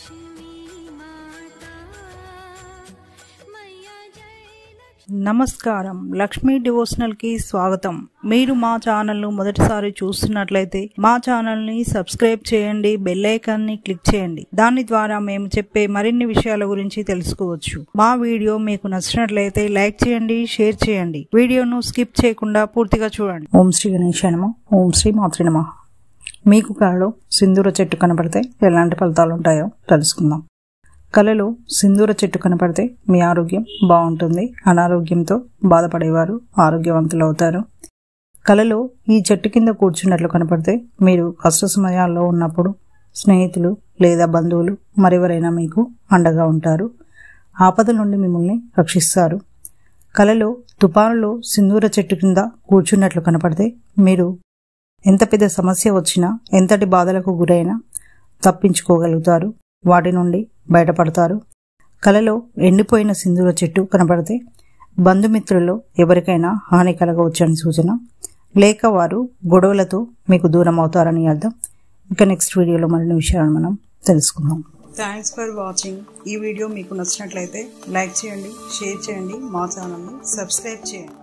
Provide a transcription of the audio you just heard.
నమస్కారం లక్ష్మీ డివోషనల్ కి స్వాగతం మీరు మా ఛానల్ ను మొదటిసారి చూస్తున్నట్లయితే మా ఛానల్ ని సబ్స్క్రైబ్ చేయండి బెల్ ఐకాన్ ని క్లిక్ చేయండి దాని ద్వారా మేము చెప్పే మరిన్ని విషయాల గురించి తెలుసుకోవచ్చు మా వీడియో మీకు నచ్చినట్లయితే లైక్ చేయండి షేర్ చేయండి వీడియోను స్కిప్ చేయకుండా పూర్తిగా చూడండి ఓం శ్రీ గణేశాయ నమ ఓం శ్రీ మాతృ నమ మీకు కళలో సింధూర చెట్టు కనపడితే ఎలాంటి ఫలితాలు ఉంటాయో తెలుసుకుందాం కళలో సింధూర చెట్టు కనపడితే మీ ఆరోగ్యం బాగుంటుంది అనారోగ్యంతో బాధపడేవారు ఆరోగ్యవంతులు అవుతారు కళలో ఈ చెట్టు కింద కూర్చున్నట్లు కనపడితే మీరు కష్ట సమయాల్లో ఉన్నప్పుడు స్నేహితులు లేదా బంధువులు మరెవరైనా మీకు అండగా ఉంటారు ఆపద నుండి మిమ్మల్ని రక్షిస్తారు కళలో తుపానులో సింధూర చెట్టు కింద కూర్చున్నట్లు కనపడితే మీరు ఎంత పెద్ద సమస్య వచ్చినా ఎంతటి బాధలకు గురైనా తప్పించుకోగలుగుతారు వాటి నుండి బయటపడతారు కలలో ఎండిపోయిన సింధూర చెట్టు కనపడితే బంధుమిత్రుల్లో ఎవరికైనా హాని కలగవచ్చని సూచన లేక వారు గొడవలతో మీకు దూరం అవుతారని అర్థం ఇంకా నెక్స్ట్ వీడియోలో మరిన్ని విషయాలను మనం తెలుసుకుందాం థ్యాంక్స్ ఫర్ వాచింగ్ ఈ వీడియో మీకు నచ్చినట్లయితే లైక్ చేయండి షేర్ చేయండి మా ఛానల్ని సబ్స్క్రైబ్ చేయండి